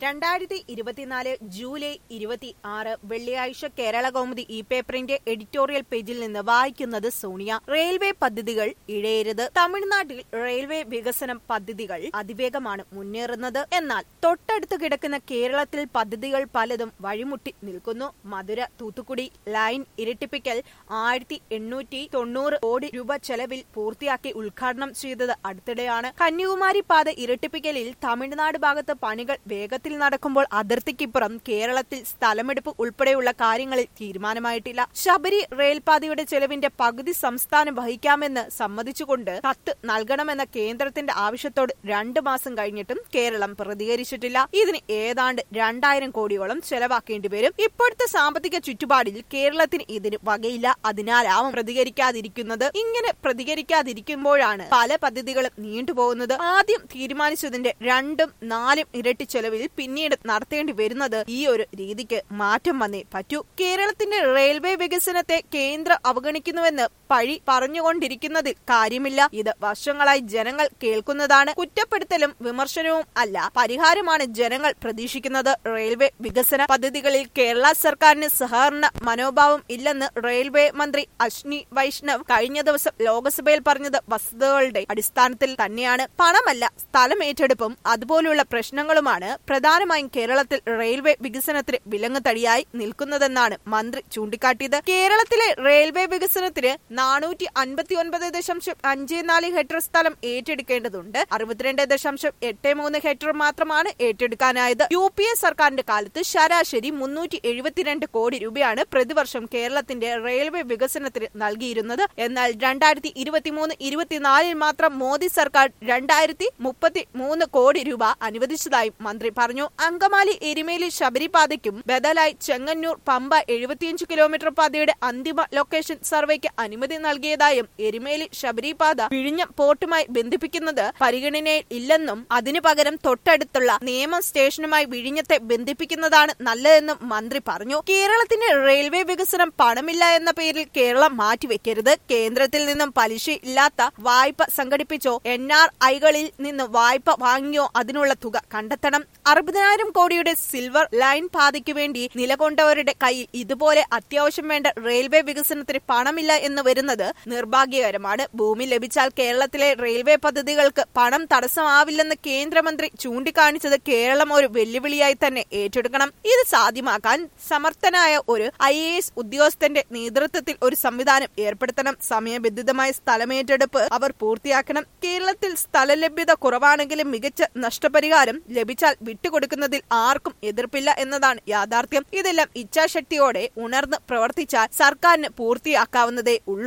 രണ്ടായിരത്തി ഇരുപത്തിനാല് ജൂലൈ ഇരുപത്തി ആറ് വെള്ളിയാഴ്ച കേരള കൗമുദി ഇ പേപ്പറിന്റെ എഡിറ്റോറിയൽ പേജിൽ നിന്ന് വായിക്കുന്നത് സോണിയ റെയിൽവേ പദ്ധതികൾ ഇഴയരുത് തമിഴ്നാട്ടിൽ റെയിൽവേ വികസനം പദ്ധതികൾ അതിവേഗമാണ് മുന്നേറുന്നത് എന്നാൽ തൊട്ടടുത്ത് കിടക്കുന്ന കേരളത്തിൽ പദ്ധതികൾ പലതും വഴിമുട്ടി നിൽക്കുന്നു മധുര തൂത്തുക്കുടി ലൈൻ ഇരട്ടിപ്പിക്കൽ ആയിരത്തി എണ്ണൂറ്റി തൊണ്ണൂറ് കോടി രൂപ ചെലവിൽ പൂർത്തിയാക്കി ഉദ്ഘാടനം ചെയ്തത് അടുത്തിടെയാണ് കന്യാകുമാരി പാത ഇരട്ടിപ്പിക്കലിൽ തമിഴ്നാട് ഭാഗത്ത് പണികൾ വേഗത്തിൽ നടക്കുമ്പോൾ അതിർത്തിക്കിപ്പുറം കേരളത്തിൽ സ്ഥലമെടുപ്പ് ഉൾപ്പെടെയുള്ള കാര്യങ്ങളിൽ തീരുമാനമായിട്ടില്ല ശബരി റെയിൽപാതയുടെ ചെലവിന്റെ പകുതി സംസ്ഥാനം വഹിക്കാമെന്ന് സമ്മതിച്ചുകൊണ്ട് കത്ത് നൽകണമെന്ന കേന്ദ്രത്തിന്റെ ആവശ്യത്തോട് രണ്ടു മാസം കഴിഞ്ഞിട്ടും കേരളം പ്രതികരിച്ചിട്ടില്ല ഇതിന് ഏതാണ്ട് രണ്ടായിരം കോടിയോളം ചെലവാക്കേണ്ടി വരും ഇപ്പോഴത്തെ സാമ്പത്തിക ചുറ്റുപാടിൽ കേരളത്തിന് ഇതിന് വകയില്ല അതിനാലാവും പ്രതികരിക്കാതിരിക്കുന്നത് ഇങ്ങനെ പ്രതികരിക്കാതിരിക്കുമ്പോഴാണ് പല പദ്ധതികളും നീണ്ടുപോകുന്നത് ആദ്യം തീരുമാനിച്ചതിന്റെ രണ്ടും നാലും ഇരട്ടി ചെലവിൽ പിന്നീട് നടത്തേണ്ടി വരുന്നത് ഈ ഒരു രീതിക്ക് മാറ്റം വന്നേ പറ്റൂ കേരളത്തിന്റെ റെയിൽവേ വികസനത്തെ കേന്ദ്രം അവഗണിക്കുന്നുവെന്ന് പഴി പറഞ്ഞുകൊണ്ടിരിക്കുന്നതിൽ കാര്യമില്ല ഇത് വർഷങ്ങളായി ജനങ്ങൾ കേൾക്കുന്നതാണ് കുറ്റപ്പെടുത്തലും വിമർശനവും അല്ല പരിഹാരമാണ് ജനങ്ങൾ പ്രതീക്ഷിക്കുന്നത് റെയിൽവേ വികസന പദ്ധതികളിൽ കേരള സർക്കാരിന് സഹകരണ മനോഭാവം ഇല്ലെന്ന് റെയിൽവേ മന്ത്രി അശ്നി വൈഷ്ണവ് കഴിഞ്ഞ ദിവസം ലോക്സഭയിൽ പറഞ്ഞത് വസ്തുതകളുടെ അടിസ്ഥാനത്തിൽ തന്നെയാണ് പണമല്ല സ്ഥലം ഏറ്റെടുപ്പും അതുപോലുള്ള പ്രശ്നങ്ങളുമാണ് പ്രധാനമായും കേരളത്തിൽ റെയിൽവേ വികസനത്തിന് വിലങ്ങുതടിയായി നിൽക്കുന്നതെന്നാണ് മന്ത്രി ചൂണ്ടിക്കാട്ടിയത് കേരളത്തിലെ റെയിൽവേ വികസനത്തിന് നാനൂറ്റി അൻപത്തി ഒൻപത് ദശാംശം അഞ്ച് നാല് ഹെക്ടർ സ്ഥലം ഏറ്റെടുക്കേണ്ടതുണ്ട് അറുപത്തിരണ്ട് ദശാംശം എട്ട് മൂന്ന് ഹെക്ടർ മാത്രമാണ് ഏറ്റെടുക്കാനായത് യു പി എ സർക്കാരിന്റെ കാലത്ത് ശരാശരി മുന്നൂറ്റി എഴുപത്തിരണ്ട് കോടി രൂപയാണ് പ്രതിവർഷം കേരളത്തിന്റെ റെയിൽവേ വികസനത്തിന് നൽകിയിരുന്നത് എന്നാൽ രണ്ടായിരത്തി ഇരുപത്തിമൂന്ന് ഇരുപത്തിനാലിൽ മാത്രം മോദി സർക്കാർ രണ്ടായിരത്തി മുപ്പത്തി മൂന്ന് കോടി രൂപ അനുവദിച്ചതായും മന്ത്രി പറഞ്ഞു അങ്കമാലി എരുമേലി ശബരിപാതയ്ക്കും ബദലായി ചെങ്ങന്നൂർ പമ്പ എഴുപത്തിയഞ്ച് കിലോമീറ്റർ പാതയുടെ അന്തിമ ലൊക്കേഷൻ സർവേക്ക് അനുമതി നൽകിയതായും എരുമേലി ശബരിപാത വിഴിഞ്ഞം പോർട്ടുമായി ബന്ധിപ്പിക്കുന്നത് പരിഗണനയിൽ ഇല്ലെന്നും അതിനു പകരം തൊട്ടടുത്തുള്ള നിയമ സ്റ്റേഷനുമായി വിഴിഞ്ഞത്തെ ബന്ധിപ്പിക്കുന്നതാണ് നല്ലതെന്നും മന്ത്രി പറഞ്ഞു കേരളത്തിന്റെ റെയിൽവേ വികസനം പണമില്ല എന്ന പേരിൽ കേരളം മാറ്റിവെക്കരുത് കേന്ദ്രത്തിൽ നിന്നും പലിശ ഇല്ലാത്ത വായ്പ സംഘടിപ്പിച്ചോ എൻ ആർ ഐകളിൽ നിന്ന് വായ്പ വാങ്ങിയോ അതിനുള്ള തുക കണ്ടെത്തണം അറുപതിനായിരം കോടിയുടെ സിൽവർ ലൈൻ പാതയ്ക്ക് വേണ്ടി നിലകൊണ്ടവരുടെ കയ്യിൽ ഇതുപോലെ അത്യാവശ്യം വേണ്ട റെയിൽവേ വികസനത്തിന് പണമില്ല എന്ന് വരുന്നത് നിർഭാഗ്യകരമാണ് ഭൂമി ലഭിച്ചാൽ കേരളത്തിലെ റെയിൽവേ പദ്ധതികൾക്ക് പണം തടസ്സമാവില്ലെന്ന് കേന്ദ്രമന്ത്രി ചൂണ്ടിക്കാണിച്ചത് കേരളം ഒരു വെല്ലുവിളിയായി തന്നെ ഏറ്റെടുക്കണം ഇത് സാധ്യമാക്കാൻ സമർത്ഥനായ ഒരു ഐ എ എസ് ഉദ്യോഗസ്ഥന്റെ നേതൃത്വത്തിൽ ഒരു സംവിധാനം ഏർപ്പെടുത്തണം സമയബന്ധിതമായ സ്ഥലമേറ്റെടുപ്പ് അവർ പൂർത്തിയാക്കണം കേരളത്തിൽ സ്ഥലലഭ്യത കുറവാണെങ്കിലും മികച്ച നഷ്ടപരിഹാരം ലഭിച്ചാൽ വിട്ടുകൊടുക്കുന്നതിൽ ആർക്കും എതിർപ്പില്ല എന്നതാണ് യാഥാർത്ഥ്യം ഇതെല്ലാം ഇച്ഛാശക്തിയോടെ ഉണർന്ന് പ്രവർത്തിച്ചാൽ സർക്കാരിന് പൂർത്തിയാക്കാവുന്നതേ ഉള്ളൂ